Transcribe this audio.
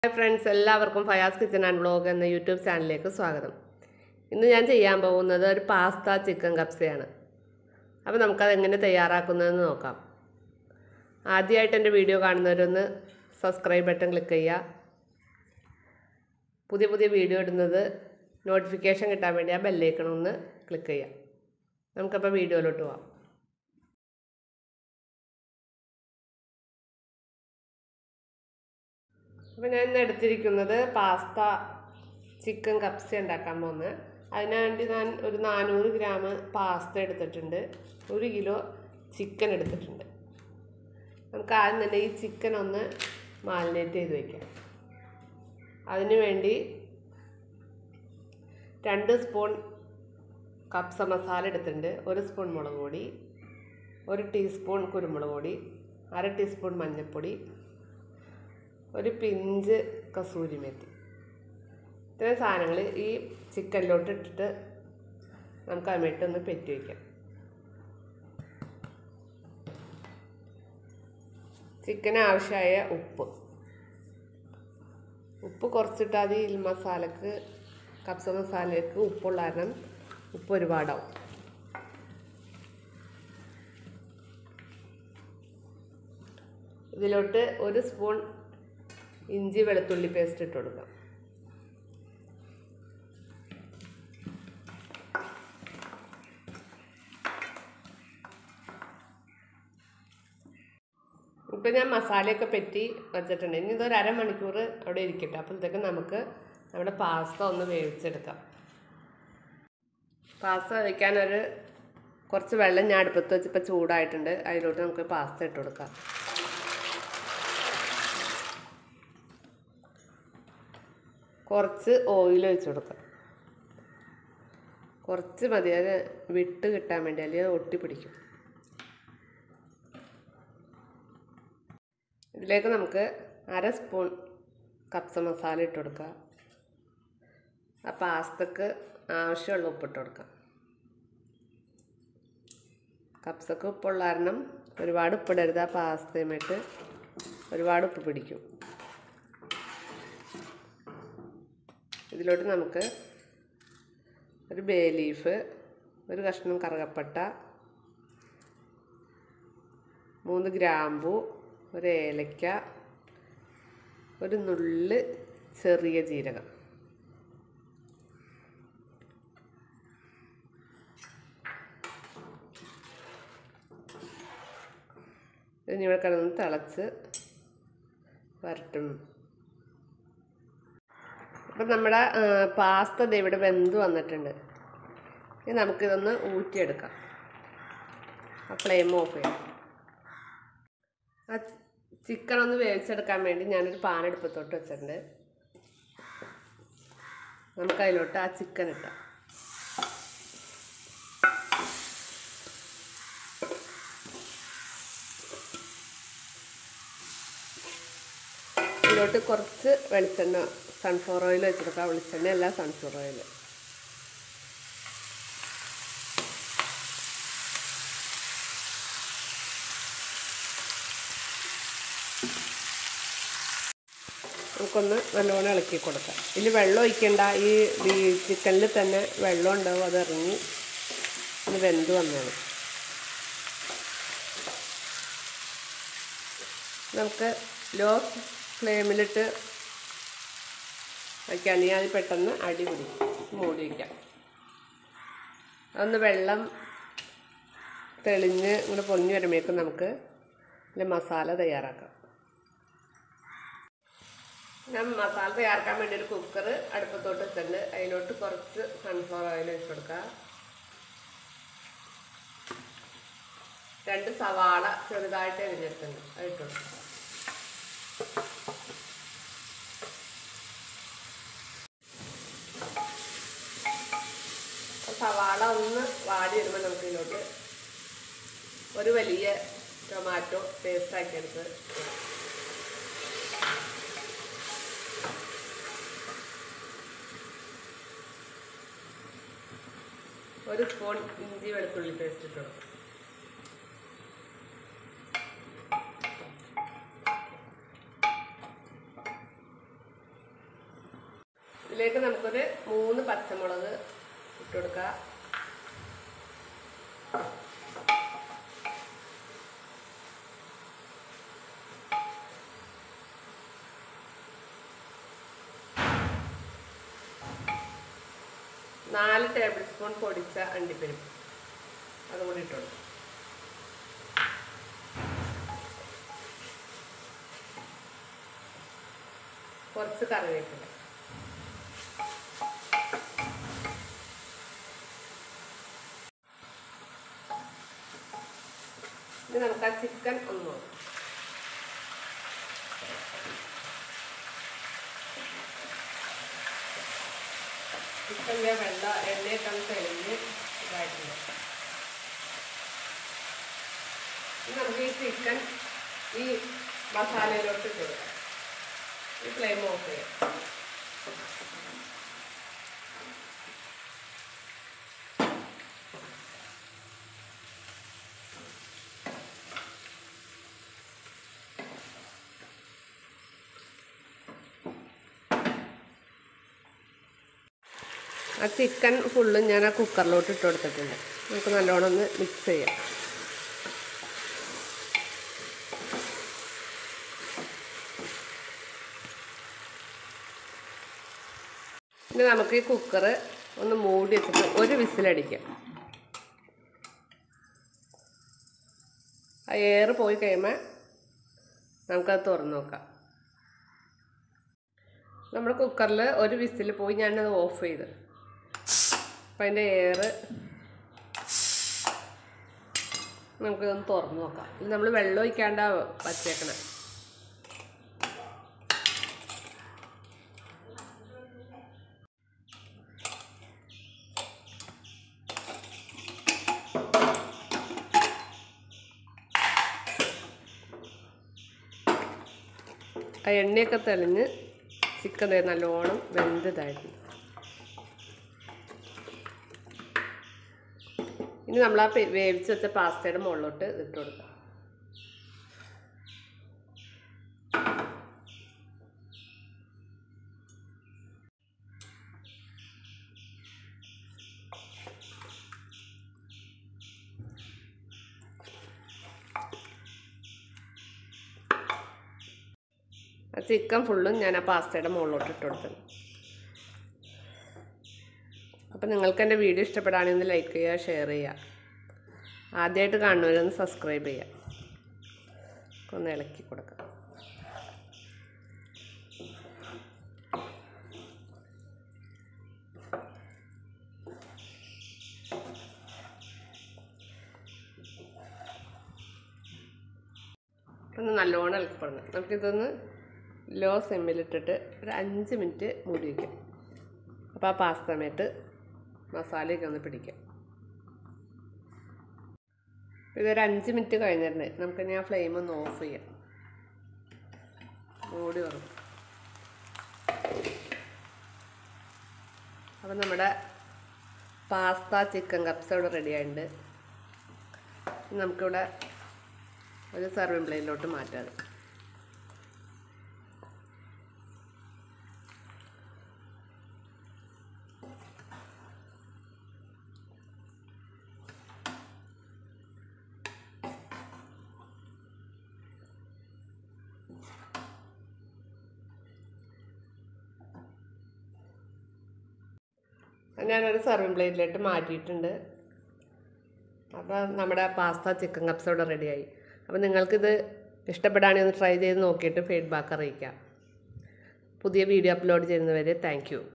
hi friends എല്ലാവർക്കും Fayas kitchen and blog എന്ന YouTube ചാനലിലേക്ക് സ്വാഗതം ഇന്ന് ഞാൻ ചെയ്യാൻ പോകുന്നത് ഒരു പാസ്ത ചിക്കൻ കപ്സയാണ് അപ്പോൾ നമുക്കത് എങ്ങനെ തയ്യാറാക്കുന്നതെന്ന് നോക്കാം ആദ്യമായിട്ട് എൻ്റെ വീഡിയോ കാണുന്നവരൊന്ന് സബ്സ്ക്രൈബ് ബട്ടൺ ക്ലിക്ക് ചെയ്യുക പുതിയ പുതിയ വീഡിയോ ഇടുന്നത് നോട്ടിഫിക്കേഷൻ കിട്ടാൻ വേണ്ടി ആ ബെല്ലേക്കണം ഒന്ന് ക്ലിക്ക് ചെയ്യാം നമുക്കപ്പോൾ വീഡിയോയിലോട്ട് പോവാം അപ്പോൾ ഞാൻ ഇന്ന് എടുത്തിരിക്കുന്നത് പാസ്ത ചിക്കൻ കപ്സ ഉണ്ടാക്കാൻ പോകുന്നത് അതിനുവേണ്ടി ഞാൻ ഒരു നാനൂറ് ഗ്രാം പാസ്ത എടുത്തിട്ടുണ്ട് ഒരു കിലോ ചിക്കൻ എടുത്തിട്ടുണ്ട് നമുക്ക് ആദ്യം തന്നെ ഈ ചിക്കൻ ഒന്ന് മാലിനേറ്റ് ചെയ്ത് വയ്ക്കാം അതിന് വേണ്ടി രണ്ട് സ്പൂൺ കപ്സ മസാല എടുത്തിട്ടുണ്ട് ഒരു സ്പൂൺ മുളക് പൊടി ഒരു ടീസ്പൂൺ കുരുമുളക് പൊടി അര ടീസ്പൂൺ മഞ്ഞൾപ്പൊടി ഒരു പിഞ്ച് കസൂരി മെത്തി ഇത്രയും സാധനങ്ങൾ ഈ ചിക്കനിലോട്ട് ഇട്ടിട്ട് നമുക്ക് അതിമിട്ട് ഒന്ന് പെറ്റി വയ്ക്കാം ചിക്കന് ആവശ്യമായ ഉപ്പ് ഉപ്പ് കുറച്ചിട്ടാൽ മതി ഈ മസാലക്ക് കപ്സ മസാലയ്ക്ക് ഉപ്പുള്ള കാരണം ഉപ്പ് ഒരുപാടാവും ഇതിലോട്ട് ഒരു സ്പൂൺ ഇഞ്ചി വെളുത്തുള്ളി പേസ്റ്റ് ഇട്ട് കൊടുക്കാം ഇപ്പം ഞാൻ മസാലയൊക്കെ പറ്റി വെച്ചിട്ടുണ്ട് ഇനി ഇതൊരു അരമണിക്കൂർ അവിടെ ഇരിക്കട്ടെ അപ്പോഴത്തേക്ക് നമുക്ക് നമ്മുടെ പാസ്ത ഒന്ന് വേവിച്ചെടുക്കാം പാസ്ത വയ്ക്കാനൊരു കുറച്ച് വെള്ളം ഞാൻ അടുപ്പത്ത് വെച്ചപ്പോൾ ചൂടായിട്ടുണ്ട് അതിലോട്ട് നമുക്ക് പാസ്ത ഇട്ട് കൊടുക്കാം കുറച്ച് ഓയിൽ ഒഴിച്ച് കൊടുക്കാം കുറച്ച് മതി അത് വിട്ട് കിട്ടാൻ വേണ്ടി അല്ലെങ്കിൽ ഒട്ടി പിടിക്കും ഇതിലേക്ക് നമുക്ക് അര സ്പൂൺ കപ്സ മസാല ഇട്ട് കൊടുക്കാം ആ പാസ്തക്ക് ആവശ്യമുള്ള ഉപ്പിട്ട് കൊടുക്കാം കപ്സക്ക് ഉപ്പുള്ള കാരണം ഒരുപാട് ഉപ്പിടരുത് ആ പാസ്തയുമായിട്ട് ഒരുപാട് ഉപ്പ് പിടിക്കും ഇതിലോട്ട് നമുക്ക് ഒരു ബേ ലീഫ് ഒരു കഷ്ണം കറുകപ്പട്ട മൂന്ന് ഗ്രാമ്പു ഒരു ഏലക്ക ഒരു നുള്ള് ചെറിയ ജീരകം ഇനി ഇവിടെ കിടന്ന് തിളച്ച് വരട്ടും അപ്പം നമ്മുടെ പാസ്ത ദേ ഇവിടെ വെന്ത് വന്നിട്ടുണ്ട് ഇനി നമുക്കിതൊന്ന് ഊറ്റിയെടുക്കാം ആ ഫ്ലെയിം ഓഫ് ചെയ്യാം ആ ചിക്കൻ ഒന്ന് വേവിച്ചെടുക്കാൻ വേണ്ടി ഞാനൊരു പാൻ അടുപ്പത്തോട്ട് വെച്ചിട്ടുണ്ട് നമുക്കതിലോട്ട് ആ ചിക്കൻ ഇട്ടാം ഇതിലോട്ട് കുറച്ച് വെളിച്ചെണ്ണ സൺഫ്ലവർ ഓയിൽ വെച്ചെടുക്കാം വെളിച്ചെണ്ണ അല്ല സൺഫ്ലവർ ഓയിൽ നമുക്കൊന്ന് നല്ലോണം ഇളക്കി കൊടുക്കാം ഇതിൽ വെള്ളം ഒഴിക്കേണ്ട ഈ ചിക്കനിൽ തന്നെ വെള്ളം ഉണ്ടാവും അത് ഇറങ്ങി ഒന്ന് വെന്ത് വന്നോളും നമുക്ക് ലോ ഫ്ലെയിമിലിട്ട് വയ്ക്കുകയാണെങ്കിൽ അത് പെട്ടെന്ന് അടി പിടിക്കും മൂടി വയ്ക്കാം അതൊന്ന് വെള്ളം തെളിഞ്ഞ് ഇങ്ങനെ പൊങ്ങി വരുമ്പോഴേക്കും നമുക്ക് ഇതിൽ മസാല തയ്യാറാക്കാം ഞാൻ മസാല തയ്യാറാക്കാൻ വേണ്ടി ഒരു കുക്കർ അടുപ്പത്തോട്ട് വെച്ചിട്ടുണ്ട് അതിലോട്ട് കുറച്ച് സൺഫ്ലവർ ഓയിൽ വെച്ച് കൊടുക്കുക രണ്ട് സവാള ചെറുതായിട്ട് എരിഞ്ഞെടുത്തുണ്ട് അത് ഇട്ട് കൊടുക്കുക സവാള ഒന്ന് വാടി വരുമ്പോൾ നമുക്ക് ഇതിലോട്ട് ഒരു വലിയ ടൊമാറ്റോ പേസ്റ്റ് ആക്കി എടുത്ത് ഒരു സ്പൂൺ ഇഞ്ചി വെളുത്തുള്ളി പേസ്റ്റ് ഇട്ട് കൊടുക്കും ഇതിലേക്ക് നമുക്കൊരു മൂന്ന് പച്ചമുളക് ഇട്ട് കൊടുക്കാം നാല് ടേബിൾ സ്പൂൺ പൊടിച്ച അണ്ടിപ്പരിപ്പ് അതും കൂടി ഇട്ടു കൊടുക്കും കുറച്ച് കറിവേപ്പില ഇനി നമുക്ക് ആ ചിക്കൻ ഒന്ന് നോക്കാം ചിക്കൻ്റെ വെള്ള എണ്ണയൊക്കെ ഒന്ന് തെളിഞ്ഞ് ഇതായിട്ടുണ്ട് ഇനി നമുക്ക് ഈ ചിക്കൻ ഈ മസാലയിലോട്ട് ഇട്ട് കൊടുക്കാം ഈ ഫ്ലെയിം ഓഫ് ചെയ്യാം ആ ചിക്കൻ ഫുള്ളും ഞാൻ ആ കുക്കറിലോട്ട് ഇട്ട് കൊടുത്തിട്ടുണ്ട് നമുക്ക് നല്ലോണം ഒന്ന് മിക്സ് ചെയ്യാം ഇനി നമുക്ക് ഈ കുക്കർ ഒന്ന് മൂടി വെച്ചിട്ട് ഒരു വിസിലടിക്കാം ആ എയർ പോയി കഴിയുമ്പോൾ നമുക്കത് തുറന്ന് നോക്കാം നമ്മുടെ കുക്കറിൽ ഒരു വിസിൽ പോയി ഞാനത് ഓഫ് ചെയ്ത് അപ്പം അതിൻ്റെ എയർ നമുക്കിതൊന്ന് തുറന്ന് നോക്കാം ഇത് നമ്മൾ വെള്ളം ഒഴിക്കാണ്ടാ വച്ചേക്കണേ ആ എണ്ണയൊക്കെ തെളിഞ്ഞ് ചിക്കൻ ദേ നല്ലോണം വെന്തതായിരുന്നു ഇനി നമ്മൾ ആ പെ- വേവിച്ച് വെച്ച പാസ്തയുടെ മുകളിലോട്ട് ഇട്ട് കൊടുക്കാം ആ ചിക്കൻ ഫുള്ളും ഞാൻ ആ പാസ്തയുടെ മുകളിലോട്ട് ഇട്ട് കൊടുത്തത് അപ്പം നിങ്ങൾക്ക് എൻ്റെ വീഡിയോ ഇഷ്ടപ്പെടുകയാണെങ്കിൽ ലൈക്ക് ചെയ്യുക ഷെയർ ചെയ്യുക ആദ്യമായിട്ട് കാണുന്നവരൊന്ന് സബ്സ്ക്രൈബ് ചെയ്യുക ഒന്ന് ഇളക്കി കൊടുക്കാം ഒന്ന് നല്ലോണം ഇളക്കിപ്പടണം നമുക്കിതൊന്ന് ലോ സിമ്മിലിട്ടിട്ട് ഒരു അഞ്ച് മിനിറ്റ് മൂടി വയ്ക്കാം അപ്പോൾ ആ പാസ്ത സമയത്ത് മസാലയൊക്കെ ഒന്ന് പിടിക്കാം ഇതൊരു അഞ്ച് മിനിറ്റ് കഴിഞ്ഞിട്ടുണ്ട് നമുക്കിനി ആ ഫ്ലെയിം ഒന്ന് ഓഫ് ചെയ്യാം മൂടി വരും അപ്പം നമ്മുടെ പാസ്ത ചിക്കൻ കപ്സ് ഇവിടെ റെഡി ആയിട്ടുണ്ട് ഇനി നമുക്കിവിടെ ഒരു സർവിങ് പ്ലേറ്റിലോട്ട് മാറ്റാം ഞാനൊരു സർവിങ് പ്ലേറ്റിലോട്ട് മാറ്റിയിട്ടുണ്ട് അപ്പോൾ നമ്മുടെ പാസ്ത ചിക്കൻ കപ്സ് ഇവിടെ റെഡിയായി അപ്പോൾ നിങ്ങൾക്കിത് ഇഷ്ടപ്പെടുകയാണെങ്കിൽ ഒന്ന് ട്രൈ ചെയ്ത് നോക്കിയിട്ട് ഫീഡ്ബാക്ക് അറിയിക്കാം പുതിയ വീഡിയോ അപ്ലോഡ് ചെയ്യുന്നവരെ താങ്ക്